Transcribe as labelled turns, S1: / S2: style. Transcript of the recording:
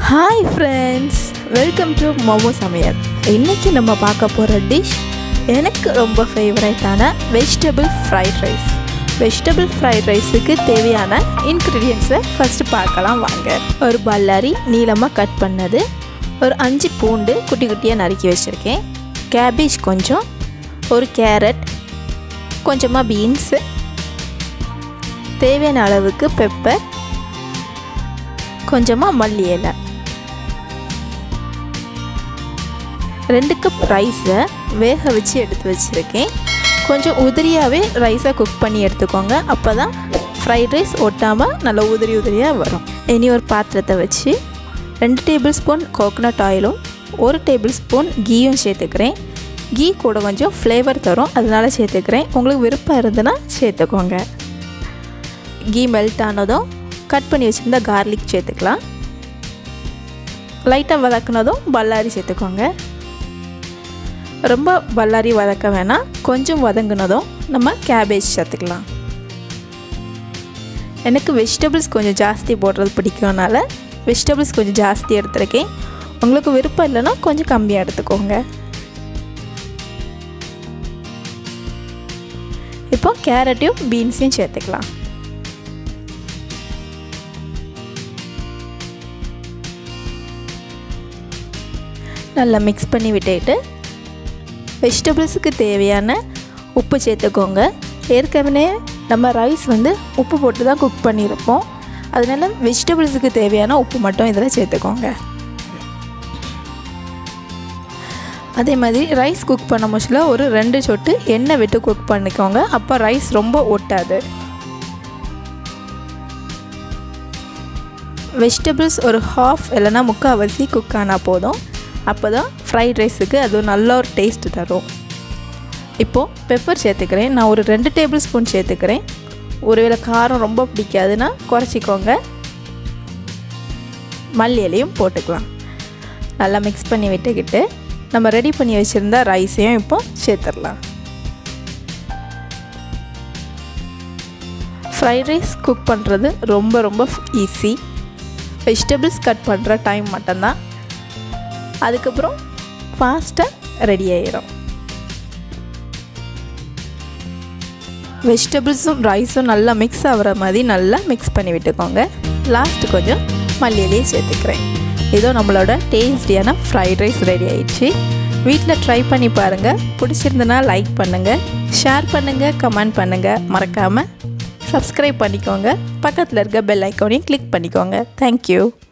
S1: hi friends welcome to Momo சமையல் இன்றைக்கி நம்ம பார்க்க போகிற டிஷ் எனக்கு ரொம்ப ஃபேவரட்டான vegetable fried rice vegetable fried ரைஸுக்கு தேவையான இன்க்ரீடியன்ஸை ஃபஸ்ட்டு பார்க்கலாம் வாங்க ஒரு பல்லாரி நீளமாக கட் பண்ணது ஒரு அஞ்சு பூண்டு குட்டி குட்டியாக நறுக்கி வச்சுருக்கேன் கேபேஜ் கொஞ்சம் ஒரு கேரட் கொஞ்சமாக பீன்ஸு தேவையான அளவுக்கு பெப்பர் கொஞ்சமாக மல்லி இலை ரெண்டு கப் ரைஸை வேக வச்சு எடுத்து வச்சுருக்கேன் கொஞ்சம் உதிரியாகவே ரைஸை குக் பண்ணி எடுத்துக்கோங்க அப்போ தான் ஃப்ரைட் ரைஸ் ஒட்டாமல் நல்லா உதிரி உதிரியாக வரும் இனி ஒரு பாத்திரத்தை வச்சு ரெண்டு டேபிள் ஸ்பூன் கோகனட் ஆயிலும் ஒரு டேபிள் ஸ்பூன் கீயும் சேர்த்துக்கிறேன் கீ கூட கொஞ்சம் ஃப்ளேவர் தரும் அதனால சேர்த்துக்கிறேன் உங்களுக்கு விருப்பம் இருந்ததுன்னா சேர்த்துக்கோங்க கீ மெல்ட் ஆனதும் கட் பண்ணி வச்சுருந்தா கார்லிக் சேர்த்துக்கலாம் லைட்டாக வதக்குனதும் பல்லாரி சேர்த்துக்கோங்க ரொம்ப பல்லாரி வதக்க வேணாம் கொஞ்சம் வதங்கினதும் நம்ம கேபேஜ் சேர்த்துக்கலாம் எனக்கு வெஜிடபிள்ஸ் கொஞ்சம் ஜாஸ்தி போடுறது பிடிக்கும்னால வெஜிடபிள்ஸ் கொஞ்சம் ஜாஸ்தி எடுத்துருக்கேன் உங்களுக்கு விருப்பம் இல்லைன்னா கொஞ்சம் கம்மியாக எடுத்துக்கோங்க இப்போ கேரட்டையும் பீன்ஸையும் சேர்த்துக்கலாம் நல்லா மிக்ஸ் பண்ணி விட்டுட்டு வெஜிடபிள்ஸுக்கு தேவையான உப்பு சேர்த்துக்கோங்க ஏற்கனவே நம்ம ரைஸ் வந்து உப்பு போட்டு தான் குக் பண்ணியிருப்போம் அதனால் வெஜிடபிள்ஸுக்கு தேவையான உப்பு மட்டும் இதில் சேர்த்துக்கோங்க அதே மாதிரி ரைஸ் குக் பண்ண முச்சில் ஒரு ரெண்டு சொட்டு எண்ணெய் விட்டு குக் பண்ணிக்கோங்க அப்போ ரைஸ் ரொம்ப ஒட்டாது வெஜிடபிள்ஸ் ஒரு ஹாஃப் இல்லைன்னா முக்கால்வாசி குக் ஆனால் போதும் அப்போ தான் ஃப்ரைட் ரைஸுக்கு அது நல்ல ஒரு டேஸ்ட் தரும் இப்போது பெப்பர் சேர்த்துக்கிறேன் நான் ஒரு ரெண்டு டேபிள் ஸ்பூன் சேர்த்துக்கிறேன் ஒருவேளை காரம் ரொம்ப பிடிக்காதுன்னா குறைச்சிக்கோங்க மல்லி இலையும் போட்டுக்கலாம் நல்லா மிக்ஸ் பண்ணி விட்டுக்கிட்டு நம்ம ரெடி பண்ணி வச்சுருந்த ரைஸையும் இப்போ சேர்த்துடலாம் ஃப்ரைட் ரைஸ் குக் பண்ணுறது ரொம்ப ரொம்ப ஈஸி வெஜிடபிள்ஸ் கட் பண்ணுற டைம் மட்டும்தான் அதுக்கப்புறம் ஃபாஸ்ட்டாக ரெடி ஆயிடும் வெஜிடபிள்ஸும் ரைஸும் நல்லா மிக்ஸ் ஆகிற மாதிரி நல்லா மிக்ஸ் பண்ணி விட்டுக்கோங்க லாஸ்ட் கொஞ்சம் மல்லியிலேயே சேர்த்துக்கிறேன் இதோ நம்மளோட டேஸ்டியான ஃப்ரைட் ரைஸ் ரெடி ஆயிடுச்சு வீட்டில் ட்ரை பண்ணி பாருங்கள் பிடிச்சிருந்தனா லைக் பண்ணுங்கள் ஷேர் பண்ணுங்கள் கமெண்ட் பண்ணுங்கள் மறக்காமல் சப்ஸ்கிரைப் பண்ணிக்கோங்க பக்கத்தில் இருக்க பெல் ஐக்கானையும் கிளிக் பண்ணிக்கோங்க தேங்க்யூ